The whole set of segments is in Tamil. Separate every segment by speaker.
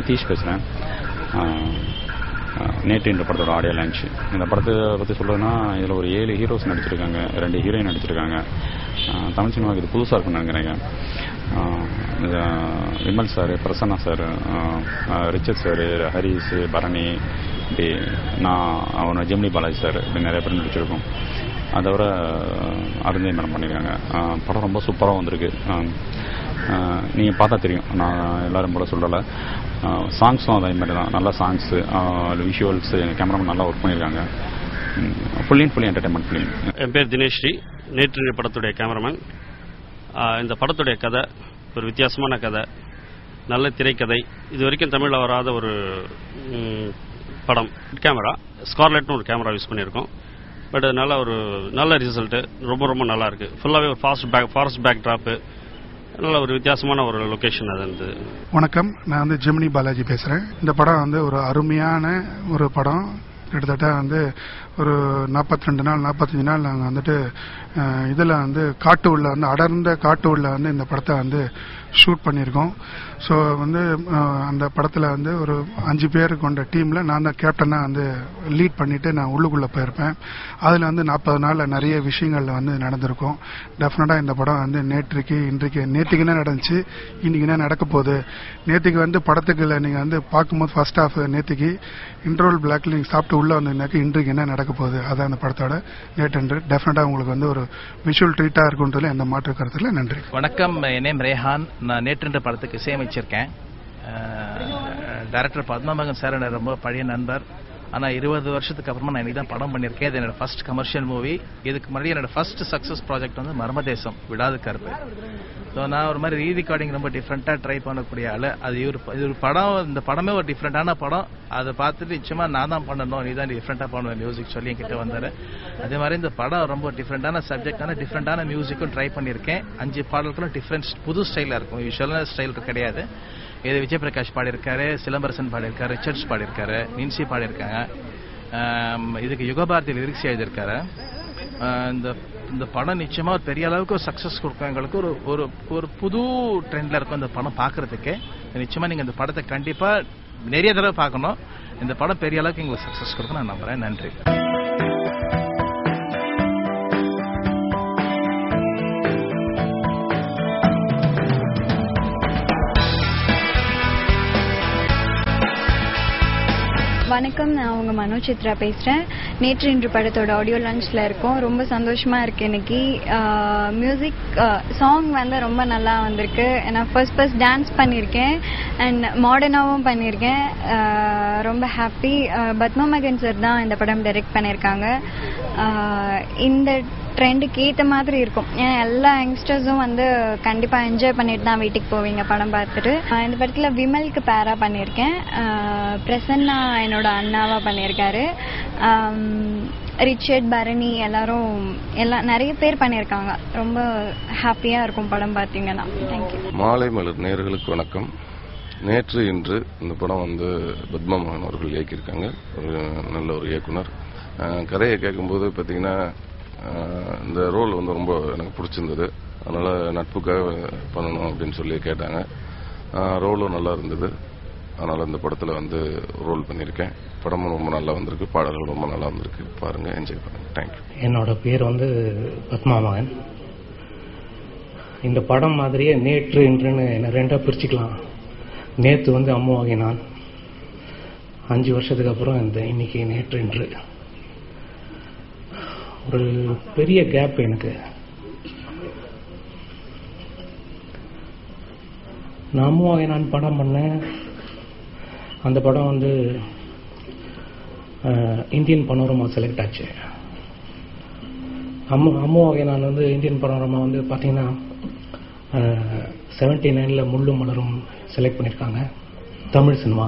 Speaker 1: நிதிஷ் பேசுகிறேன் நேற்று இந்த படத்தோட ஆடியோ லான்ச் இந்த படத்தை பற்றி சொல்கிறதுனா இதில் ஒரு ஏழு ஹீரோஸ் நடிச்சிருக்காங்க ரெண்டு ஹீரோயின் நடிச்சிருக்காங்க ஆஹ் தமிழ் சினிமாவுக்கு இது புதுசாக இருக்கும்னு நினைக்கிறேன் ஆஹ் இது Vimal sir Prasanna sir Richard sir Harris Bharani இப்படி நான் அவனை ஜெமினி பாலாஜி சார் இப்படி நிறைய பேர் நடிச்சிருக்கோம் அதை தவிர அருந்தை மேடம் பண்ணியிருக்காங்க ஆஹ் படம் ரொம்ப சூப்பராக வந்திருக்கு நீங்கள் பார்த்தா தெரியும் நான் எல்லாரும் போல சொல்லலை சாங்ஸும் அதே மாதிரி தான் நல்ல சாங்ஸு விஷுவல்ஸ் கேமராமேன் நல்லா ஒர்க் பண்ணியிருக்காங்க full and fully entertainment film
Speaker 2: என் பேர் தினேஷ்ரீ நேற்று படத்துடைய கேமராமேன் ஆஹ் இந்த படத்துடைய கதை ஒரு வித்தியாசமான கதை நல்ல திரைக்கதை இது வரைக்கும் தமிழில் வராத ஒரு ம், படம் கேமரா ஸ்கார்லெட்னு ஒரு கேமரா யூஸ் பண்ணியிருக்கோம் பட் நல்ல ஒரு நல்ல ரிசல்ட்டு ரொம்ப ரொம்ப நல்லா இருக்கு ஃபுல்லாகவே ஒரு ஃபாஸ்ட் பேக் ஃபாரஸ்ட் பேக் ட்ராப்பு நல்ல ஒரு வித்தியாசமான ஒரு லொக்கேஷன் அது இருந்தது
Speaker 3: வணக்கம் நான் வந்து ஜெமினி பாலாஜி பேசுறேன் இந்த படம் வந்து ஒரு அருமையான ஒரு படம் கிட்டத்தட்ட வந்து ஒரு 42 ரெண்டு நாள் நாற்பத்தஞ்சு நாள் நாங்கள் வந்துட்டு அஹ், இதுல வந்து காட்டு உள்ள வந்து அடர்ந்த காட்டு உள்ள வந்து இந்த படத்தை வந்து ஷூட் பண்ணியிருக்கோம் ஸோ வந்து அஹ், அந்த படத்துல வந்து ஒரு அஞ்சு பேர் கொண்ட டீம்ல நான் தான் கேப்டனா வந்து லீட் பண்ணிட்டு நான் உள்ளுக்குள்ள போயிருப்பேன் அதுல வந்து நாற்பது நாள்ல நிறைய விஷயங்கள்ல வந்து நடந்திருக்கும் டெஃபினட்டா இந்த படம் வந்து நேற்றுக்கு இன்றைக்கு நேற்றுக்கு என்ன நடந்துச்சு இன்னைக்கு என்ன நடக்க போகுது நேற்றுக்கு வந்து படத்துக்குள்ள நீங்க வந்து பார்க்கும்போது ஃபர்ஸ்ட் ஹாஃப் நேற்றுக்கு இன்டர்வல் பிளாக்ல நீங்க சாப்பிட்டு உள்ள வந்தீங்கன்னாக்க இன்றைக்கு என்ன நடக்க போகுது அதான் அந்த படத்தோட நேற்று டெஃபினட்டா உங்களுக்கு வந்து ஒரு விஷுவல் ட்ரீட்டா இருக்குன்றதுல எந்த மாற்று கருத்துல நன்றி
Speaker 4: வணக்கம் என் நேம் ரேஹான் நான் நேற்றுன்ற படத்துக்கு இசையமைச்சிருக்கேன் டைரக்டர் பத்மமகன் சார் எனக்கு ரொம்ப பழைய நண்பர் ஆனால் இருபது வருஷத்துக்கு அப்புறமா நான் இன்னைக்கு தான் படம் பண்ணியிருக்கேன் இது என்னோட ஃபர்ஸ்ட் கமர்ஷியல் மூவி இதுக்கு முன்னாடி என்னோட ஃபர்ஸ்ட் சக்ஸஸ் ப்ராஜெக்ட் வந்து மர்மதேசம் விடாது கருப்பு ஸோ நான் ஒரு மாதிரி ரீ ரெக்கார்டிங் ரொம்ப டிஃப்ரெண்ட்டாக ட்ரை பண்ணக்கூடிய ஆள் அது இவர் இது ஒரு படம் இந்த படமே ஒரு டிஃப்ரெண்டான படம் அதை பார்த்துட்டு நிச்சயமா நான் தான் பண்ணணும் நீ தான் டிஃப்ரெண்ட்டாக பண்ணுவேன் மியூசிக் சொல்லி என்கிட்ட வந்தாரு அதே மாதிரி இந்த படம் ரொம்ப டிஃப்ரெண்டான சப்ஜெக்டான டிஃப்ரெண்டான மியூசிக்கும் ட்ரை பண்ணியிருக்கேன் அஞ்சு பாடல்களும் டிஃப்ரெண்ட் புது ஸ்டைலாக இருக்கும் யூஸ்வலான ஸ்டைல் கிடையாது இது விஜய் பிரகாஷ் பாடியிருக்காரு சிலம்பரசன் பாடியிருக்காரு ரிச்சர்ட்ஸ் பாடியிருக்காரு நின்சி பாடியிருக்காங்க ஆம், இதுக்கு யுகபாரதி லிரிக்ஸ் எழுதியிருக்காரு ஆ, இந்த இந்த படம் நிச்சயமா ஒரு பெரிய அளவுக்கு ஒரு சக்சஸ் கொடுக்கும் எங்களுக்கு ஒரு ஒரு ஒரு புது ட்ரெண்ட்ல இருக்கும் இந்த படம் பார்க்கறதுக்கு நிச்சயமா நீங்க இந்த படத்தை கண்டிப்பா நிறைய தடவை பார்க்கணும் இந்த படம் பெரிய அளவுக்கு எங்களுக்கு சக்சஸ் கொடுக்கும் நான் நம்புறேன் நன்றி
Speaker 5: வணக்கம் நான் உங்க மனோ சித்ரா பேசுறேன் நேற்று இன்று படத்தோட ஆடியோ லான்ச்ல இருக்கோம் ரொம்ப சந்தோஷமா இருக்கு இன்னைக்கு மியூசிக் சாங் வந்து ரொம்ப நல்லா வந்திருக்கு நான் ஃபர்ஸ்ட் ஃபர்ஸ்ட் டான்ஸ் பண்ணியிருக்கேன் அண்ட் மாடர்னாவும் பண்ணியிருக்கேன் ஆஹ் ரொம்ப ஹாப்பி பத்மா மகன் சார் தான் இந்த படம் டைரக்ட் பண்ணியிருக்காங்க ஆஹ் இந்த ட்ரெண்டுக்கு ஏற்ற மாதிரி இருக்கும் ஏன்னா எல்லா யங்ஸ்டர்ஸும் வந்து கண்டிப்பா என்ஜாய் பண்ணிட்டு தான் வீட்டுக்கு போவீங்க படம் பார்த்துட்டு ஆஹ் இந்த படத்துல விமலுக்கு பேரா பண்ணியிருக்கேன் ஆஹ் பிரசன்னா என்னோட அண்ணாவா பண்ணியிருக்காரு ஆம், ரிச்சர்ட் பரணி எல்லாரும் எல்லாம் நிறைய பேர் பண்ணியிருக்காங்க ரொம்ப ஹாப்பியா இருக்கும் படம் பார்த்தீங்கன்னா தேங்க்யூ
Speaker 6: மாலை மலர் நேயர்களுக்கு வணக்கம் நேற்று இன்று இந்த படம் வந்து பத்மா மோகன் அவர்கள் இயக்கியிருக்காங்க ஒரு நல்ல ஒரு இயக்குனர் அஹ், கதையை கேட்கும்போது பார்த்தீங்கன்னா அஹ், இந்த ரோல் வந்து ரொம்ப எனக்கு பிடிச்சிருந்தது அதனால நட்புக்காக பண்ணணும் அப்படின்னு சொல்லி கேட்டாங்க அஹ், ரோலும் நல்லா இருந்தது அதனால இந்த படத்தில் வந்து ரோல் பண்ணியிருக்கேன் படமும் ரொம்ப நல்லா வந்திருக்கு பாடல்கள் ரொம்ப நல்லா வந்திருக்கு பாருங்க என்ஜாய் பண்ணுங்க தேங்க்யூ
Speaker 7: என்னோட பேர் வந்து பத்மாமகன் இந்த படம் மாதிரியே நேற்று இன்றுன்னு என்ன ரெண்டா பிரிச்சுக்கலாம் நேத்து வந்து அம்மாவாகி நான் அஞ்சு வருஷத்துக்கு அப்புறம் இந்த இன்னைக்கு நேற்று இன்று ஒரு பெரிய கேப் எனக்கு நான் அம்மாவாகி நான் படம் பண்ணேன் அந்த படம் வந்து அஹ், இந்தியன் பனோரமா செலக்ட் ஆச்சு அம்மு அம்மு வகை நான் வந்து இந்தியன் பனோரமா வந்து பார்த்தீங்கன்னா செவன்டி நைனில் முள்ளும் மலரும் செலக்ட் பண்ணியிருக்காங்க தமிழ் சினிமா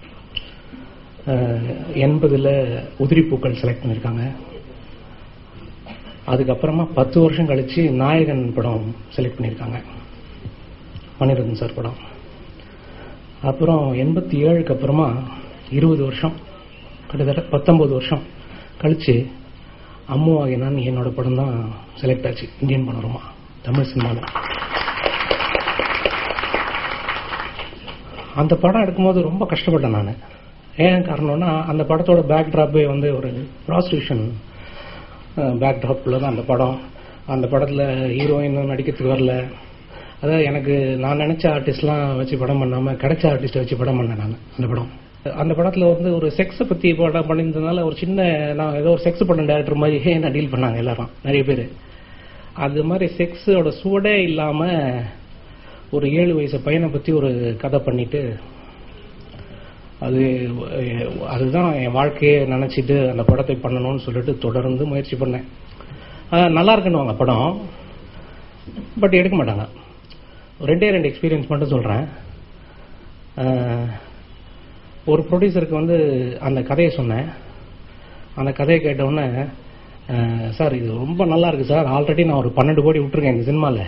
Speaker 7: எண்பதில் உதிரிப்பூக்கள் செலக்ட் பண்ணியிருக்காங்க அதுக்கப்புறமா பத்து வருஷம் கழிச்சு நாயகன் படம் செலக்ட் பண்ணியிருக்காங்க மணிரத்னம் சார் படம் அப்புறம் எண்பத்தி ஏழுக்கு அப்புறமா இருபது வருஷம் கிட்டத்தட்ட பத்தொன்பது வருஷம் கழிச்சு அம்மு ஆகிய நான் என்னோட படம் தான் செலக்ட் ஆச்சு இந்தியன் பனோரமா தமிழ் சினிமாவில் அந்த படம் எடுக்கும்போது ரொம்ப கஷ்டப்பட்டேன் நான் ஏன் காரணம்னா அந்த படத்தோட பேக் ட்ராப்பே வந்து ஒரு ப்ராஸ்டியூஷன் பேக் ட்ராப்பில் தான் அந்த படம் அந்த படத்தில் ஹீரோயின் நடிக்கிறதுக்கு வரல அதாவது எனக்கு நான் நினைச்ச ஆர்டிஸ்ட்லாம் வச்சு படம் பண்ணாம கிடைச்ச ஆர்டிஸ்ட்டை வச்சு படம் பண்ணேன் நான் அந்த படம் அந்த படத்துல வந்து ஒரு செக்ஸை பத்தி படம் பண்ணியிருந்ததுனால ஒரு சின்ன நான் ஏதோ ஒரு செக்ஸ் பண்ண டேரக்டர் மாதிரி என்ன டீல் பண்ணாங்க எல்லாரும் நிறைய பேர் அது மாதிரி செக்ஸோட சுவடே இல்லாம ஒரு ஏழு வயசு பையனை பத்தி ஒரு கதை பண்ணிட்டு அது அஹ், அதுதான் என் வாழ்க்கையை நினைச்சிட்டு அந்த படத்தை பண்ணணும்னு சொல்லிட்டு தொடர்ந்து முயற்சி பண்ணேன் அஹ், நல்லா இருக்குன்னுவாங்க படம் பட் எடுக்க மாட்டாங்க ரெண்டே ரெண்டு எக்ஸ்பீரியன்ஸ் மட்டும் சொல்றேன் அஹ், ஒரு ப்ரொடியூசருக்கு வந்து அந்த கதையை சொன்னேன் அந்த கதையை கேட்ட உடனே அஹ், சார் இது ரொம்ப நல்லா இருக்கு சார் ஆல்ரெடி நான் ஒரு பன்னெண்டு கோடி விட்டுருக்கேன் இந்த சினிமாவில்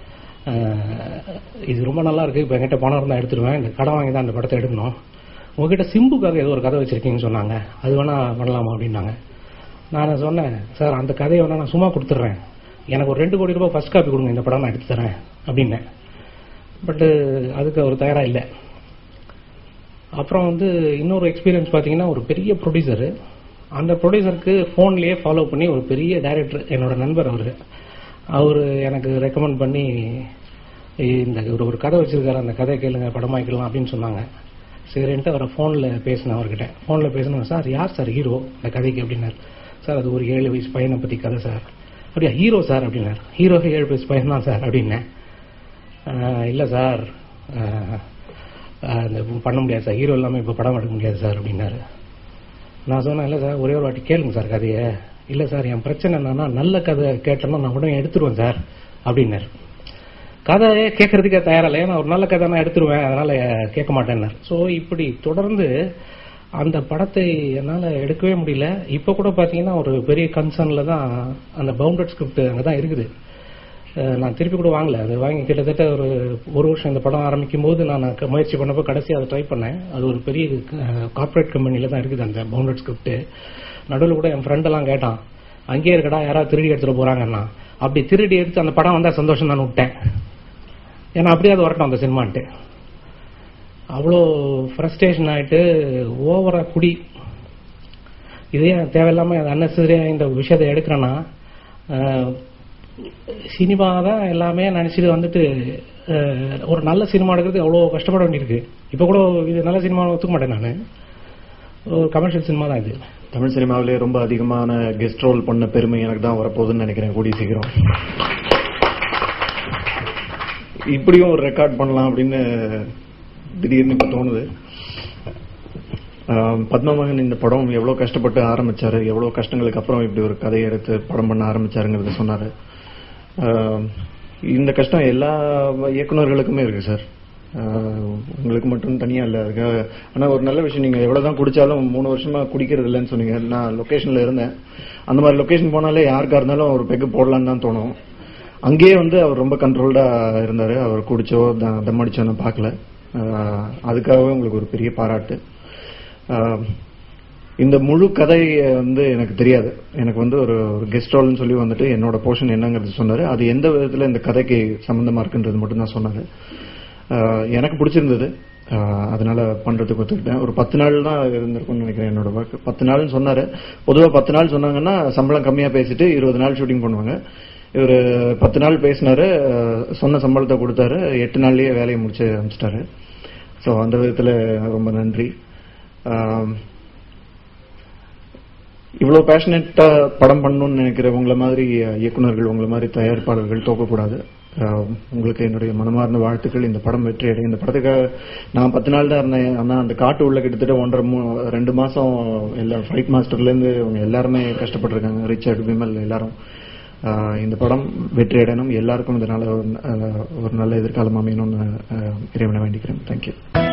Speaker 7: இது ரொம்ப நல்லா இருக்கு இப்போ என்கிட்ட பணம் இருந்தால் எடுத்துருவேன் இந்த கடன் வாங்கி தான் அந்த படத்தை எடுக்கணும் உங்ககிட்ட சிம்புக்காக ஏதோ ஒரு கதை வச்சிருக்கீங்கன்னு சொன்னாங்க அது வேணா பண்ணலாமா அப்படின்னாங்க நான் சொன்னேன் சார் அந்த கதையை வேணா நான் சும்மா கொடுத்துட்றேன் எனக்கு ஒரு ரெண்டு கோடி ரூபாய் ஃபர்ஸ்ட் காப்பி கொடுங்க இந்த படம் நான் எடுத்து தரேன் அப்படின்னேன் பட்டு அதுக்கு அவர் தயாரா இல்லை அப்புறம் வந்து இன்னொரு எக்ஸ்பீரியன்ஸ் பார்த்தீங்கன்னா ஒரு பெரிய ப்ரொடியூசர் அந்த ப்ரொடியூசருக்கு ஃபோன்லேயே ஃபாலோ பண்ணி ஒரு பெரிய டைரக்டர் என்னோட நண்பர் அவர் அவர் எனக்கு ரெக்கமெண்ட் பண்ணி இந்த ஒரு ஒரு கதை வச்சிருக்காரு அந்த கதை கேளுங்க படமாக்கலாம் அப்படின்னு சொன்னாங்க சரின்ட்டு அவரை ஃபோனில் பேசினேன் அவர்கிட்ட ஃபோனில் பேசினேன் சார் யார் சார் ஹீரோ இந்த கதைக்கு அப்படின்னாரு சார் அது ஒரு ஏழு வயசு பையனை பற்றி கதை சார் அப்படியா ஹீரோ சார் அப்படின்னாரு ஹீரோ ஏழு வயசு பையன் தான் சார் அப்படின்னேன் "ஆஹ், இல்ல சார் ஆஹ், ஆஹ், இந்த பண்ண முடியாது சார் ஹீரோ இல்லாமல் இப்போ படம் எடுக்க முடியாது சார் அப்படின்னாரு நான் சொன்னேன் இல்லை சார் ஒரே ஒரு வாட்டி கேளுங்க சார் கதையை இல்லை சார் என் பிரச்சனை என்னன்னா நல்ல கதை கேட்டேன்னா நான் உடனே எடுத்துருவேன் சார் அப்படின்னாரு கதையே கேட்கறதுக்கே தயாரில்லை ஏன்னா ஒரு நல்ல கதை நான் எடுத்துருவேன் அதனால கேட்க மாட்டேன்னாரு ஸோ இப்படி தொடர்ந்து அந்த படத்தை என்னால் எடுக்கவே முடியல இப்போ கூட பார்த்தீங்கன்னா ஒரு பெரிய கன்சர்னில் தான் அந்த பவுண்டட் ஸ்கிரிப்ட் அங்கே தான் இருக்குது அஹ் நான் திருப்பி கூட வாங்கல அது வாங்கி கிட்டத்தட்ட ஒரு ஒரு வருஷம் இந்த படம் ஆரம்பிக்கும் போது நான் க- முயற்சி பண்ணப்போ கடைசி அதை ட்ரை பண்ணேன் அது ஒரு பெரிய கார்ப்பரேட் கம்பெனில தான் இருக்குது அந்த பவுண்டட் ஸ்கிரிப்ட் நடுவில் கூட என் ஃப்ரெண்டெல்லாம் கேட்டான் அங்கேயே இருக்கடா யாராவது திருடி எடுத்துட்டு போறாங்கன்னா அப்படி திருடி எடுத்து அந்த படம் வந்தா சந்தோஷம் தான் விட்டேன் ஏன்னா அப்படியே அது வரட்டும் அந்த சினிமான்ட்டு அவ்வளோ ஃப்ரஸ்ட்ரேஷன் ஆயிட்டு ஓவரா குடி இதே தேவையில்லாம அன்னெசரியா இந்த விஷயத்தை எடுக்கிறேன்னா சினிமா தான் எல்லாமே நினைச்சிட்டு வந்துட்டு அஹ், ஒரு நல்ல சினிமா எடுக்கிறது எவ்வளோ கஷ்டப்பட வேண்டியிருக்கு இப்போ கூட இது நல்ல சினிமா ஒத்துக்க மாட்டேன் நான் ஒரு கமர்ஷியல் சினிமா தான் இது
Speaker 8: தமிழ் சினிமாவிலே ரொம்ப அதிகமான கெஸ்ட் ரோல் பண்ண பெருமை எனக்கு தான் வரப்போகுதுன்னு நினைக்கிறேன் கூடிய சீக்கிரம் இப்படியும் ஒரு ரெக்கார்ட் பண்ணலாம் அப்படின்னு திடீர்னு இப்ப தோணுது ஆம், பத்மமகன் இந்த படம் எவ்வளவு கஷ்டப்பட்டு ஆரம்பிச்சாரு எவ்வளவு கஷ்டங்களுக்கு அப்புறம் இப்படி ஒரு கதையை எடுத்து படம் பண்ண ஆரம்பிச்சாருங்கிறத சொன்னாரு ஆம், இந்த கஷ்டம் எல்லா இயக்குனர்களுக்குமே இருக்கு சார் ஆஹ், உங்களுக்கு மட்டும் தனியா இல்ல அதுக்காக ஆனா ஒரு நல்ல விஷயம் நீங்க எவ்வளவுதான் குடிச்சாலும் மூணு வருஷமா குடிக்கிறது இல்லைன்னு சொன்னீங்க நான் லொகேஷன்ல இருந்தேன் அந்த மாதிரி லொகேஷன் போனாலே யாருக்கா இருந்தாலும் ஒரு பெக்கு போடலான்னு தான் தோணும் அங்கேயே வந்து அவர் ரொம்ப கண்ட்ரோல்டா இருந்தாரு அவர் குடிச்சோ த- தம் அடிச்சோ நான் பார்க்கல ஆஹ், அதுக்காகவே உங்களுக்கு ஒரு பெரிய பாராட்டு ஆஹ், இந்த முழு கதை வந்து எனக்கு தெரியாது எனக்கு வந்து ஒரு ஒரு கெஸ்ட் ரோல்னு சொல்லி வந்துட்டு என்னோட போர்ஷன் என்னங்கிறது சொன்னாரு அது எந்த விதத்துல இந்த கதைக்கு சம்பந்தமா இருக்குன்றது மட்டும் தான் சொன்னாரு ஆஹ், எனக்கு பிடிச்சிருந்தது ஆஹ், அதனால பண்றதுக்கு ஒத்துக்கிட்டேன் ஒரு பத்து நாள் தான் இருந்திருக்கும்னு நினைக்கிறேன் என்னோட ஒர்க் பத்து நாள்னு சொன்னாரு பொதுவா பத்து நாள் சொன்னாங்கன்னா சம்பளம் கம்மியா பேசிட்டு இருபது நாள் ஷூட்டிங் பண்ணுவாங்க இவர் பத்து நாள் பேசினாரு ஆஹ், சொன்ன சம்பளத்தை கொடுத்தாரு எட்டு நாள்லயே வேலையை முடிச்சு அனுப்பிச்சிட்டாரு ஸோ அந்த விதத்துல ரொம்ப நன்றி ஆம், இவ்வளவு பேஷனட்டா படம் பண்ணணும்னு நினைக்கிற உங்களை மாதிரி அஹ், இயக்குனர்கள் உங்களை மாதிரி தயாரிப்பாளர்கள் தோக்கக்கூடாது அஹ், உங்களுக்கு என்னுடைய மனமார்ந்த வாழ்த்துக்கள் இந்த படம் வெற்றி அடையும் இந்த படத்துக்காக நான் பத்து நாள் தான் இருந்தேன் ஆனா அந்த காட்டு உள்ள கிட்டத்தட்ட ஒன்றரை மூ- ரெண்டு மாசம் எல்லா ஃபைட் மாஸ்டர்ல இருந்து அவங்க எல்லாருமே கஷ்டப்பட்டிருக்காங்க ரிச்சர்ட் விமல் எல்லாரும் அஹ், இந்த படம் வெற்றி அடையணும் எல்லாருக்கும் இதனால ஒரு, அஹ், ஒரு நல்ல எதிர்காலம் அமையணும்னு அஹ், இறைவனை வேண்டிக்கிறேன் தேங்க்யூ